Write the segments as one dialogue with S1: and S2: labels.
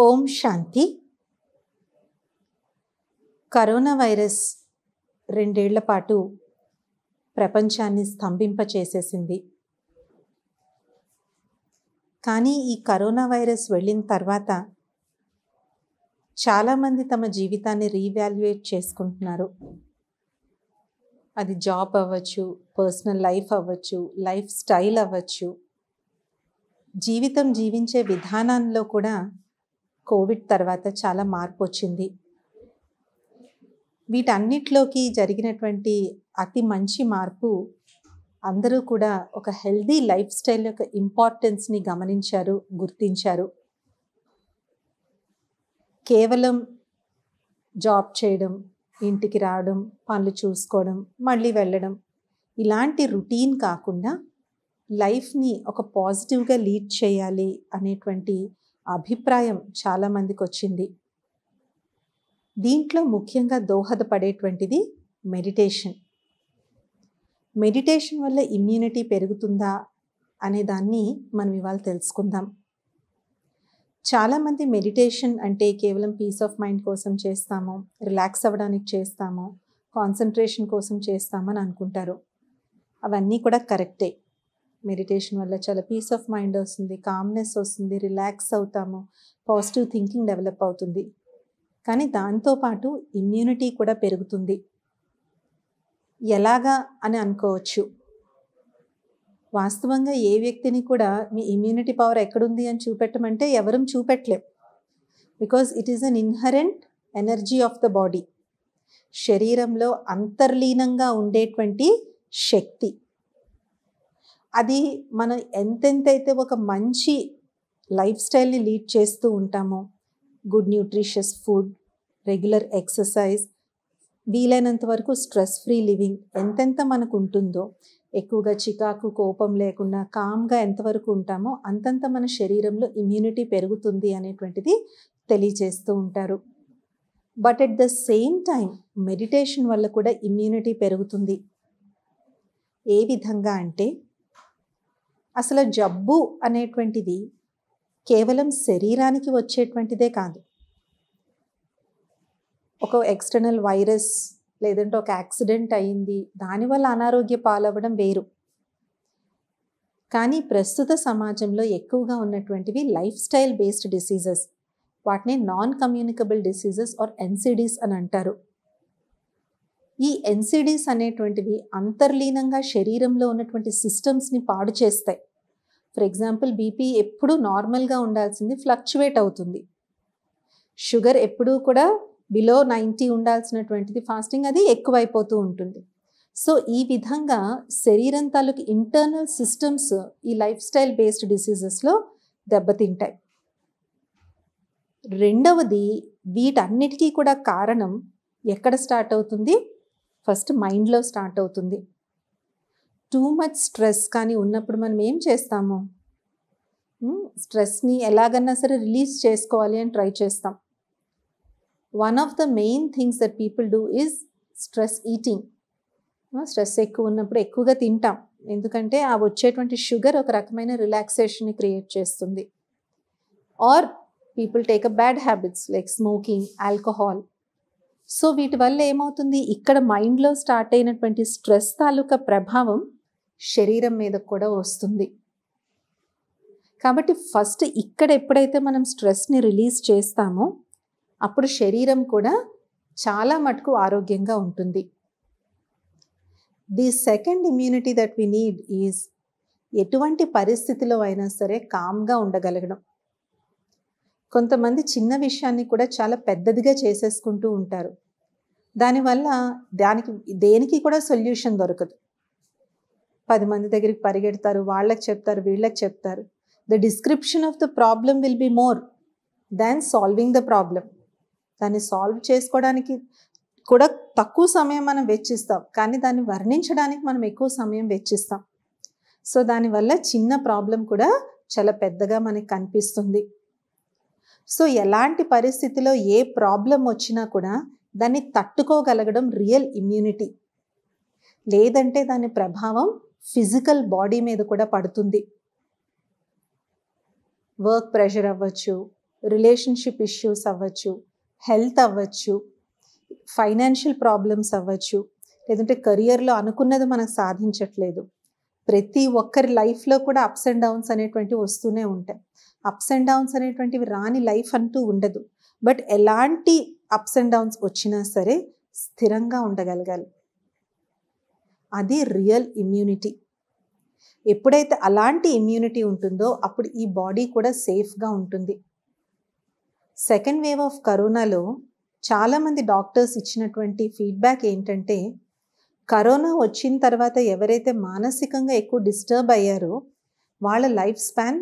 S1: ఓం శాంతి corona virus రెండేళ్ల పాటు ప్రపంచాన్ని స్తంభింపచేసేసింది కానీ ఈ కరోనా వైరస్ వెళ్ళిన తర్వాత చాలామంది తమ జీవితాన్ని రీవాల్యుయేట్ చేసుకుంటున్నారు అది జాబ్ అవ్వచ్చు పర్సనల్ లైఫ్ అవ్వచ్చు లైఫ్ స్టైల్ అవ్వచ్చు జీవితం జీవించే విధానంలో కూడా కోవిడ్ తర్వాత చాలా మార్పు వచ్చింది వీటన్నిటిలోకి జరిగినటువంటి అతి మంచి మార్పు అందరూ కూడా ఒక హెల్దీ లైఫ్ స్టైల్ యొక్క ఇంపార్టెన్స్ని గమనించారు గుర్తించారు కేవలం జాబ్ చేయడం ఇంటికి రావడం పనులు చూసుకోవడం మళ్ళీ వెళ్ళడం ఇలాంటి రొటీన్ కాకుండా లైఫ్ని ఒక పాజిటివ్గా లీడ్ చేయాలి అనేటువంటి అభిప్రాయం చాలామందికి వచ్చింది దీంట్లో ముఖ్యంగా దోహదపడేటువంటిది మెడిటేషన్ మెడిటేషన్ వల్ల ఇమ్యూనిటీ పెరుగుతుందా అనే దాన్ని మనం ఇవాళ తెలుసుకుందాం చాలామంది మెడిటేషన్ అంటే కేవలం పీస్ ఆఫ్ మైండ్ కోసం చేస్తాము రిలాక్స్ అవ్వడానికి చేస్తాము కాన్సన్ట్రేషన్ కోసం చేస్తామని అనుకుంటారు అవన్నీ కూడా కరెక్టే మెడిటేషన్ వల్ల చాలా పీస్ ఆఫ్ మైండ్ వస్తుంది కామ్నెస్ వస్తుంది రిలాక్స్ అవుతాము పాజిటివ్ థింకింగ్ డెవలప్ అవుతుంది కానీ దాంతోపాటు ఇమ్యూనిటీ కూడా పెరుగుతుంది ఎలాగా అని అనుకోవచ్చు వాస్తవంగా ఏ వ్యక్తిని కూడా మీ ఇమ్యూనిటీ పవర్ ఎక్కడుంది అని చూపెట్టమంటే ఎవరూ చూపెట్టలేం because it is an inherent energy of the body శరీరంలో అంతర్లీనంగా ఉండేటువంటి శక్తి అది మనం ఎంతెంతైతే ఒక మంచి లైఫ్ స్టైల్ని లీడ్ చేస్తూ ఉంటామో good nutritious food regular exercise వీలైనంత వరకు స్ట్రెస్ ఫ్రీ లివింగ్ ఎంతెంత మనకు ఉంటుందో ఎక్కువగా చికాకు కోపం లేకుండా కామ్గా ఎంతవరకు ఉంటామో అంతంత మన శరీరంలో ఇమ్యూనిటీ పెరుగుతుంది అనేటువంటిది తెలియచేస్తూ ఉంటారు but at the same time meditation వల్ల కూడా ఇమ్యూనిటీ పెరుగుతుంది ఏ విధంగా అంటే అసలు జబ్బు అనేటువంటిది కేవలం శరీరానికి వచ్చేటువంటిదే కాదు ఒక ఎక్స్టర్నల్ వైరస్ లేదంటే ఒక యాక్సిడెంట్ అయింది దానివల్ల అనారోగ్య పాలవ్వడం వేరు కానీ ప్రస్తుత సమాజంలో ఎక్కువగా ఉన్నటువంటివి లైఫ్ స్టైల్ బేస్డ్ డిసీజెస్ వాటిని non communicable diseases or NCDs అని అంటారు ఈ ఎన్సిడీస్ అనేటువంటివి అంతర్లీనంగా శరీరంలో ఉన్నటువంటి సిస్టమ్స్ని పాడు చేస్తాయి ఫర్ ఎగ్జాంపుల్ బీపీ ఎప్పుడూ నార్మల్గా ఉండాల్సింది ఫ్లక్చువేట్ అవుతుంది షుగర్ ఎప్పుడూ కూడా బిలో నైంటీ ఉండాల్సినటువంటిది ఫాస్టింగ్ అది ఎక్కువైపోతూ ఉంటుంది సో ఈ విధంగా శరీరం తాలూకు ఇంటర్నల్ సిస్టమ్స్ ఈ లైఫ్ స్టైల్ బేస్డ్ డిసీజెస్లో దెబ్బతింటాయి రెండవది వీటన్నిటికీ కూడా కారణం ఎక్కడ స్టార్ట్ అవుతుంది ఫస్ట్ మైండ్లో స్టార్ట్ అవుతుంది టూ మచ్ స్ట్రెస్ కానీ ఉన్నప్పుడు మనం ఏం చేస్తాము స్ట్రెస్ని ఎలాగన్నా సరే రిలీజ్ చేసుకోవాలి అని ట్రై చేస్తాం one of the main things that people do is stress eating stress ఎక్కువ ఉన్నప్పుడు ఎక్కువగా తింటాం ఎందుకంటే ఆ వచ్చేటువంటి షుగర్ ఒక రకమైన రిలాక్సేషన్ని క్రియేట్ చేస్తుంది or people take a bad habits like smoking alcohol so వీటి వల్ల ఏమవుతుంది ఇక్కడ మైండ్లో స్టార్ట్ అయినటువంటి స్ట్రెస్ తాలూకా ప్రభావం శరీరం మీద కూడా వస్తుంది కాబట్టి ఫస్ట్ ఇక్కడ ఎప్పుడైతే మనం స్ట్రెస్ని రిలీజ్ చేస్తామో అప్పుడు శరీరం కూడా చాలా మటుకు ఆరోగ్యంగా ఉంటుంది the second immunity that we need is ఎటువంటి పరిస్థితిలో అయినా సరే కామ్గా ఉండగలగడం కొంతమంది చిన్న విషయాన్ని కూడా చాలా పెద్దదిగా చేసేసుకుంటూ ఉంటారు దానివల్ల దానికి దేనికి కూడా సొల్యూషన్ దొరకదు పది మంది దగ్గరికి పరిగెడతారు వాళ్ళకి చెప్తారు వీళ్ళకి చెప్తారు the description of the problem will be more than solving the problem దాన్ని సాల్వ్ చేసుకోవడానికి కూడా తక్కువ సమయం మనం వెచ్చిస్తాం కానీ దాన్ని వర్ణించడానికి మనం ఎక్కువ సమయం వెచ్చిస్తాం సో దానివల్ల చిన్న ప్రాబ్లం కూడా చాలా పెద్దగా మనకి కనిపిస్తుంది సో ఎలాంటి పరిస్థితిలో ఏ ప్రాబ్లం వచ్చినా కూడా దాన్ని తట్టుకోగలగడం రియల్ ఇమ్యూనిటీ లేదంటే దాని ప్రభావం ఫిజికల్ బాడీ మీద కూడా పడుతుంది వర్క్ ప్రెషర్ అవ్వచ్చు రిలేషన్షిప్ ఇష్యూస్ అవ్వచ్చు హెల్త్ అవ్వచ్చు ఫైనాన్షియల్ ప్రాబ్లమ్స్ అవ్వచ్చు లేదంటే కెరియర్లో అనుకున్నది మనకు సాధించట్లేదు ప్రతి ఒక్కరి లైఫ్లో కూడా అప్స్ అండ్ డౌన్స్ అనేటువంటివి వస్తూనే ఉంటాయి అప్స్ అండ్ డౌన్స్ అనేటువంటివి రాని లైఫ్ అంటూ ఉండదు బట్ ఎలాంటి అప్స్ అండ్ డౌన్స్ వచ్చినా సరే స్థిరంగా ఉండగలగాలి అది రియల్ ఇమ్యూనిటీ ఎప్పుడైతే అలాంటి ఇమ్యూనిటీ ఉంటుందో అప్పుడు ఈ బాడీ కూడా సేఫ్గా ఉంటుంది సెకండ్ వేవ్ ఆఫ్ కరోనాలో చాలామంది డాక్టర్స్ ఇచ్చినటువంటి ఫీడ్బ్యాక్ ఏంటంటే కరోనా వచ్చిన తర్వాత ఎవరైతే మానసికంగా ఎక్కువ డిస్టర్బ్ అయ్యారో వాళ్ళ లైఫ్ స్పాన్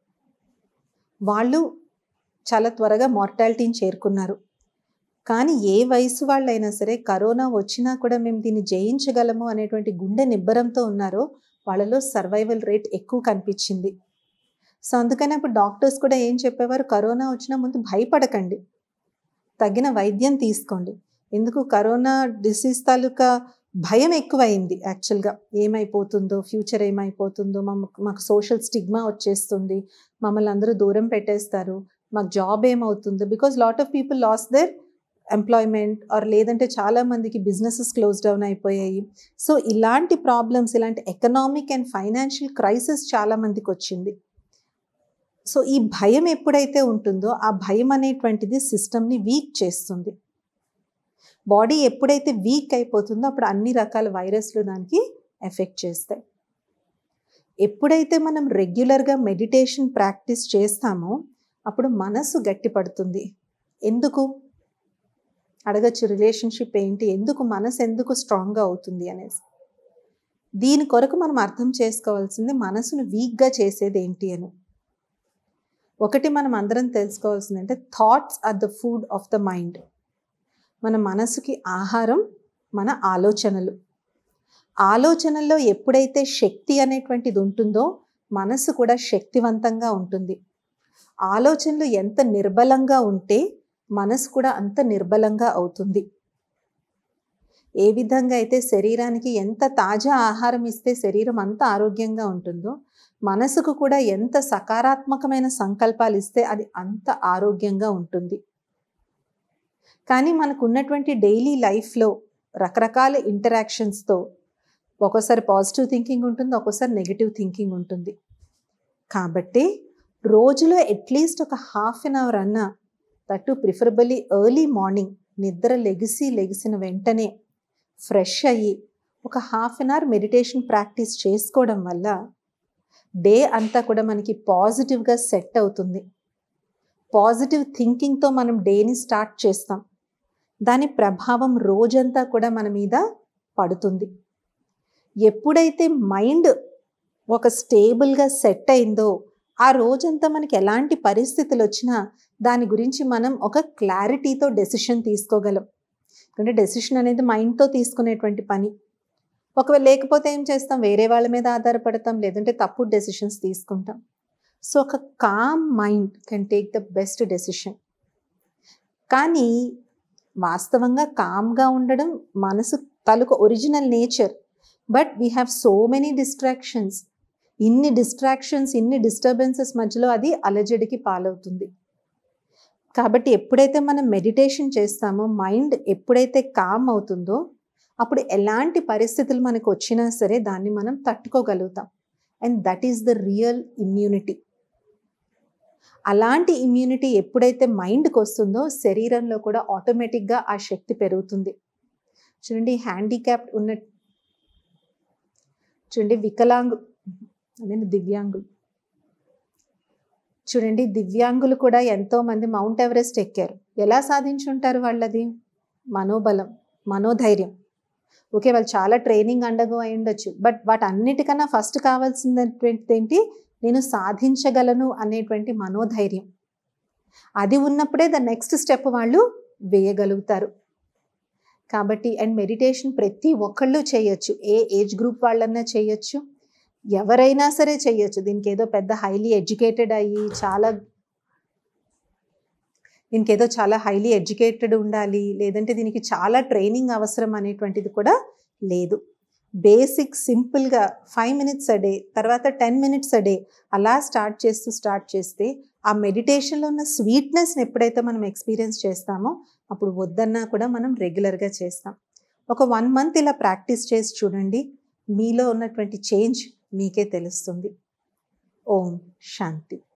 S1: వాళ్ళు చాలా త్వరగా మార్టాలిటీని చేరుకున్నారు కానీ ఏ వయసు వాళ్ళైనా సరే కరోనా వచ్చినా కూడా మేము దీన్ని జయించగలము అనేటువంటి గుండె నిబ్బరంతో ఉన్నారో వాళ్ళలో సర్వైవల్ రేట్ ఎక్కువ కనిపించింది సో అందుకని అప్పుడు డాక్టర్స్ కూడా ఏం చెప్పేవారు కరోనా వచ్చిన ముందు భయపడకండి తగిన వైద్యం తీసుకోండి ఎందుకు కరోనా డిసీజ్ తాలూకా భయం ఎక్కువైంది యాక్చువల్గా ఏమైపోతుందో ఫ్యూచర్ ఏమైపోతుందో మాకు మాకు సోషల్ స్టిగ్మా వచ్చేస్తుంది మమ్మల్ని అందరూ దూరం పెట్టేస్తారు మాకు జాబ్ ఏమవుతుందో because lot of people lose their employment or లేదంటే చాలా మందికి బిజినెసెస్ క్లోజ్ డౌన్ అయిపోయాయి సో ఇలాంటి ప్రాబ్లమ్స్ ఇలాంటి ఎకనామిక్ అండ్ ఫైనాన్షియల్ క్రైసిస్ చాలా మందికి వచ్చింది సో ఈ భయం ఎప్పుడైతే ఉంటుందో ఆ భయం అనేటువంటిది సిస్టమ్ని వీక్ చేస్తుంది బాడీ ఎప్పుడైతే వీక్ అయిపోతుందో అప్పుడు అన్ని రకాల వైరస్లు దానికి ఎఫెక్ట్ చేస్తాయి ఎప్పుడైతే మనం రెగ్యులర్గా మెడిటేషన్ ప్రాక్టీస్ చేస్తామో అప్పుడు మనసు గట్టిపడుతుంది ఎందుకు అడగచ్చు రిలేషన్షిప్ ఏంటి ఎందుకు మనసు ఎందుకు స్ట్రాంగ్గా అవుతుంది అనేసి దీని కొరకు మనం అర్థం చేసుకోవాల్సింది మనసును వీక్గా చేసేది ఏంటి అని ఒకటి మనం అందరం తెలుసుకోవాల్సింది అంటే thoughts are the food of the mind మన మనసుకి ఆహారం మన ఆలోచనలు ఆలోచనల్లో ఎప్పుడైతే శక్తి అనేటువంటిది ఉంటుందో మనసు కూడా శక్తివంతంగా ఉంటుంది ఆలోచనలు ఎంత నిర్బలంగా ఉంటే మనసు కూడా అంత నిర్బలంగా అవుతుంది ఏ విధంగా అయితే శరీరానికి ఎంత తాజా ఆహారం ఇస్తే శరీరం అంత ఆరోగ్యంగా ఉంటుందో మనసుకు కూడా ఎంత సకారాత్మకమైన సంకల్పాలు ఇస్తే అది అంత ఆరోగ్యంగా ఉంటుంది కానీ మనకు ఉన్నటువంటి డైలీ లైఫ్లో రకరకాల ఇంటరాక్షన్స్తో ఒక్కోసారి పాజిటివ్ థింకింగ్ ఉంటుంది ఒక్కోసారి నెగిటివ్ థింకింగ్ ఉంటుంది కాబట్టి రోజులో అట్లీస్ట్ ఒక హాఫ్ అన్ అవర్ అన్నా దట్టు ప్రిఫరబుల్లీ ఎర్లీ మార్నింగ్ నిద్ర లెగిసి లెగిసిన వెంటనే ఫ్రెష్ అయ్యి ఒక half an hour meditation practice చేసుకోవడం వల్ల డే అంతా కూడా మనకి పాజిటివ్గా సెట్ అవుతుంది పాజిటివ్ థింకింగ్తో మనం డేని స్టార్ట్ చేస్తాం దాని ప్రభావం రోజంతా కూడా మన మీద పడుతుంది ఎప్పుడైతే మైండ్ ఒక స్టేబుల్గా సెట్ అయిందో ఆ రోజంతా మనకి ఎలాంటి పరిస్థితులు వచ్చినా దాని గురించి మనం ఒక క్లారిటీతో డెసిషన్ తీసుకోగలం అంటే డెసిషన్ అనేది మైండ్తో తీసుకునేటువంటి పని ఒకవేళ లేకపోతే ఏం చేస్తాం వేరే వాళ్ళ మీద ఆధారపడతాం లేదంటే తప్పుడు డెసిషన్స్ తీసుకుంటాం సో ఒక calm mind can take the best decision కానీ వాస్తవంగా కామ్గా ఉండడం మనసు తాలూకు original nature but we have so many distractions ఇన్ని డిస్ట్రాక్షన్స్ ఇన్ని డిస్టర్బెన్సెస్ మధ్యలో అది అలజడికి పాలవుతుంది కాబట్టి ఎప్పుడైతే మనం మెడిటేషన్ చేస్తామో మైండ్ ఎప్పుడైతే కామ్ అవుతుందో అప్పుడు ఎలాంటి పరిస్థితులు మనకు వచ్చినా సరే దాన్ని మనం తట్టుకోగలుగుతాం and that is the real immunity అలాంటి ఇమ్యూనిటీ ఎప్పుడైతే మైండ్కి వస్తుందో శరీరంలో కూడా ఆటోమేటిక్గా ఆ శక్తి పెరుగుతుంది చూడండి హ్యాండిక్యాప్డ్ ఉన్న చూడండి వికలాంగు అదే దివ్యాంగులు చూడండి దివ్యాంగులు కూడా ఎంతో మంది మౌంట్ ఎవరెస్ట్ ఎక్కారు ఎలా సాధించుంటారు వాళ్ళది మనోబలం మనోధైర్యం ఓకే వాళ్ళు చాలా ట్రైనింగ్ అండగో అయి ఉండొచ్చు బట్ వాటన్నిటికన్నా ఫస్ట్ కావాల్సినటువంటిది ఏంటి నేను సాధించగలను అనేటువంటి మనోధైర్యం అది ఉన్నప్పుడే ద నెక్స్ట్ స్టెప్ వాళ్ళు వేయగలుగుతారు కాబట్టి అండ్ మెడిటేషన్ ప్రతి ఒక్కళ్ళు చేయొచ్చు ఏ ఏజ్ గ్రూప్ వాళ్ళన్నా చేయొచ్చు ఎవరైనా సరే చేయొచ్చు దీనికి ఏదో పెద్ద హైలీ ఎడ్యుకేటెడ్ అయ్యి చాలా దీనికి ఏదో చాలా హైలీ ఎడ్యుకేటెడ్ ఉండాలి లేదంటే దీనికి చాలా ట్రైనింగ్ అవసరం అనేటువంటిది కూడా లేదు బేసిక్ సింపుల్గా ఫైవ్ మినిట్స్ అ డే తర్వాత టెన్ మినిట్స్ అ డే అలా స్టార్ట్ చేస్తూ స్టార్ట్ చేస్తే ఆ మెడిటేషన్లో ఉన్న స్వీట్నెస్ని ఎప్పుడైతే మనం ఎక్స్పీరియన్స్ చేస్తామో అప్పుడు వద్దన్నా కూడా మనం రెగ్యులర్గా చేస్తాం ఒక వన్ మంత్ ఇలా ప్రాక్టీస్ చేసి చూడండి మీలో ఉన్నటువంటి చేంజ్ మీకే తెలుస్తుంది ఓం శాంతి